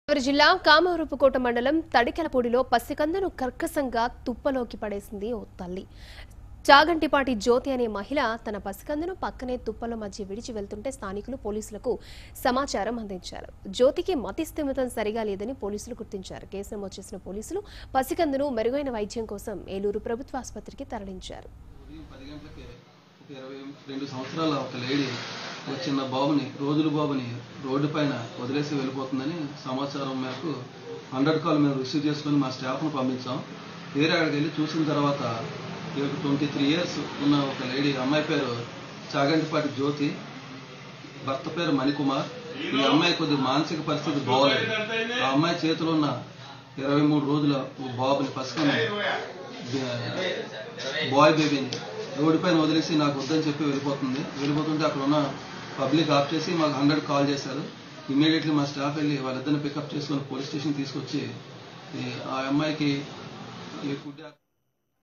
గోదావరి జిల్లా కామరూపుకోట మండలం తడికెలపూడిలో పసికందను కర్కశంగా తుప్పలోకి పడేసింది ఓ తల్లి చాగంటిపాటి జ్యోతి అనే మహిళ తన పసికందను పక్కనే తుప్పల మధ్య విడిచి వెళ్తుంటే స్థానికులు పోలీసులకు సమాచారం అందించారు జ్యోతికి మతి స్థిమితం సరిగా లేదని పోలీసులు గుర్తించారు కేసు నమోదు చేసిన పోలీసులు పసికందును మెరుగైన వైద్యం కోసం ఏలూరు ప్రభుత్వ ఆసుపత్రికి తరలించారు ఉదయం పది గంటలకి ఒక ఇరవై రెండు సంవత్సరాల ఒక లేడీ ఒక చిన్న బాబుని రోజుల బాబుని రోడ్డు పైన వదిలేసి వెళ్ళిపోతుందని సమాచారం మేరకు హండ్రెడ్ కాల్ మేము రిసీవ్ చేసుకుని మా స్టాఫ్ను పంపించాం వేరే అక్కడికి వెళ్ళి చూసిన తర్వాత ట్వంటీ త్రీ ఇయర్స్ ఉన్న ఒక లేడీ అమ్మాయి పేరు చాగంటిపాటి జ్యోతి భర్త పేరు మణికుమార్ ఈ అమ్మాయి కొద్ది మానసిక పరిస్థితి బాగోలేదు ఆ అమ్మాయి చేతిలో ఉన్న ఇరవై మూడు రోజుల ఒక బాబుని పసుకొని బాయ్ బేబీని రోడ్డు పైన వదిలేసి నాకు వద్దని చెప్పి వెళ్ళిపోతుంది వెళ్ళిపోతుంటే అక్కడ ఉన్న పబ్లిక్ ఆఫ్ చేసి మాకు హండ్రెడ్ కాల్ చేశారు ఇమీడియట్లీ మా స్టాఫ్ వెళ్ళి వాళ్ళిద్దరిని పికప్ చేసుకొని పోలీస్ స్టేషన్ తీసుకొచ్చి ఈ ఆ అమ్మాయికి ఈ ఫుడ్